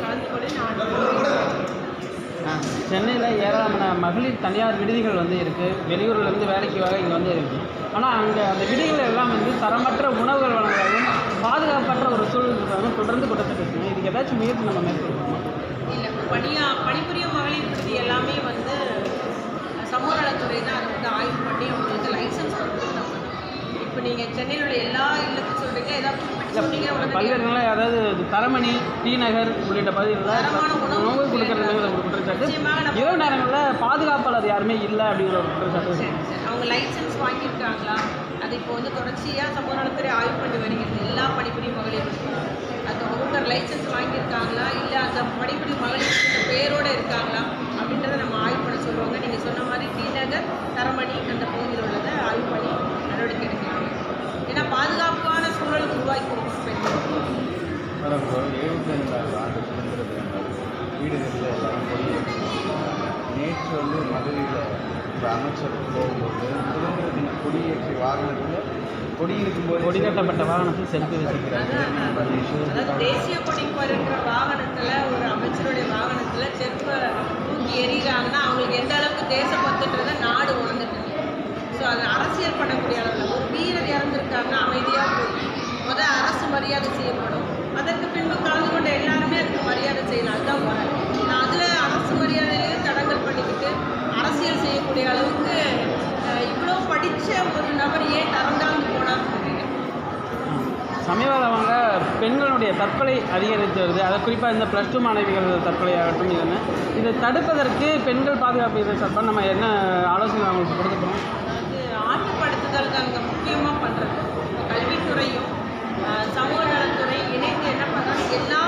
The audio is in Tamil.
கலந்து கொண்டு நான் சென்னையில் ஏராளமான மகளிர் தனியார் விடுதிகள் வந்து இருக்குது வெளியூர்லேருந்து வேலைக்கு வர இங்கே வந்து இருக்குது ஆனால் அங்கே அந்த விடுதிகள் எல்லாம் வந்து தரமற்ற உணவுகள் வழங்குறதும் பாதுகாப்பற்ற ஒரு சூழல் இருக்கிறதும் தொடர்ந்து குற்றத்தை பேசுங்க இதுக்கு ஏதாச்சும் முயற்சி நம்ம மேற்கொள்ளணும் இல்லை பணியா பணிபுரியும் மகளிர் விடுதி எல்லாமே வந்து சமூக நலத்துறை தான் அதை வந்து ஆய்வு பண்ணி அவங்களுக்கு லைசன்ஸ் கொடுத்து நம்ம இப்போ நீங்கள் சென்னையில் உள்ள எல்லா இல்லத்தையும் சொல்கிறீங்க ஏதாவது குறிப்பிட்டு சொன்னீங்க உடனே பல்வேறு நிலை அதாவது தரமணி டி நகர் உள்ளிட்ட தரமான பகுதிகளில் உணவு உணவு கொடுக்கறதுங்கிற ஒரு குற்றச்சாட்டு நிச்சயமாக நம்ம- இரவு நேரங்களில் பாதுகாப்பாளர் யாருமே இல்லை அப்படிங்கிற ஒரு குற்றச்சாட்டு சரி சரி அவங்க லைசன்ஸ் வாங்கியிருக்காங்களா அது இப்போ வந்து தொடர்ச்சியாக சமூக நலத்துறை ஆய்வு பண்ணி வருகிறது எல்லா பணிபுரியும் மகளிர் அது அவங்க லைசன்ஸ் வாங்கியிருக்காங்களா இல்லை அந்த பணிபுரியும் மகளிர் பேரோடு இருக்காங்களா அப்படின்றத நம்ம ஆய்வு பண்ண சொல்லுவாங்க நீங்கள் சொன்ன மாதிரி டி நகர் தரமணி அந்த பகுதியில் உள்ளதை ஆய்வு பண்ணி நடவடிக்கை எடுக்கலாம் ஏன்னா பாதுகாப்பான சூழல் உருவாக்கி கொடுக்கணும் பெண்களுக்கு. மேடம் இப்போ எழுபத்தி ரெண்டாவது ஆண்டு சுதந்திர தினம் வருது. வீடுகளில் எல்லாரும் கொடியேற்றுவாங்க நேற்று வந்து மதுரையில் இப்போ அமைச்சர் போகும்போது சுதந்திர தின கொடியேற்றி வாகனத்தில் கொடி இருக்கும்போது கொடி கட்டப்பட்ட வாகனத்தில் செல்ஃபி வச்சுக்கிறாங்க அதான் அதாவது தேசிய கொடி இருக்கிற வாகனத்தில் ஒரு அமைச்சருடைய வாகனத்தில் செருப்பை தூக்கி எறிகிறாங்கன்னா அவங்களுக்கு எந்த அளவுக்கு தேசப்பத்துன்றதை நாடு உணர்ந்துட்டு ஸோ அது அரசியல் பண்ணக்கூடிய அளவில் ஒரு வீரர் இறந்துருக்காங்கன்னா அமைதியாக போய் முத அரசு மரியாதை செய்யப்படும் அதற்கு பின்பு கலந்து கொண்ட எல்லாருமே அதுக்கு மரியாதை செய்யலாம் அதுதான் முறை நான் அதில் அரசு மரியாதையிலேயே தடங்கல் பண்ணிக்கிட்டு அரசியல் செய்யக்கூடிய அளவுக்கு அஹ், இவ்வளோ படித்த ஒரு நபர் ஏன் தரந்தாழ்ந்து போனான்னு தெரியல சமீபத்தில் பெண்களுடைய தற்கொலை அதிகரித்து வருது அதை குறிப்பாக இந்த ப்ளஸ் டூ மாணவிகள் தற்கொலை ஆகட்டும் இதுன்னு இதை தடுப்பதற்கு பெண்கள் பாதுகாப்பு இதை சார்பாக நம்ம என்ன ஆலோசனை அவங்களுக்கு கொடுக்க போகிறோம் அதாவது ஆற்றுப்படுத்துதல் அங்கே முக்கியமாக பண்ணுறது கல்வித்துறையும் ஆஹ், சமூக நலத்துறை இணைந்து என்ன பண்ணுறாங்க எல்லா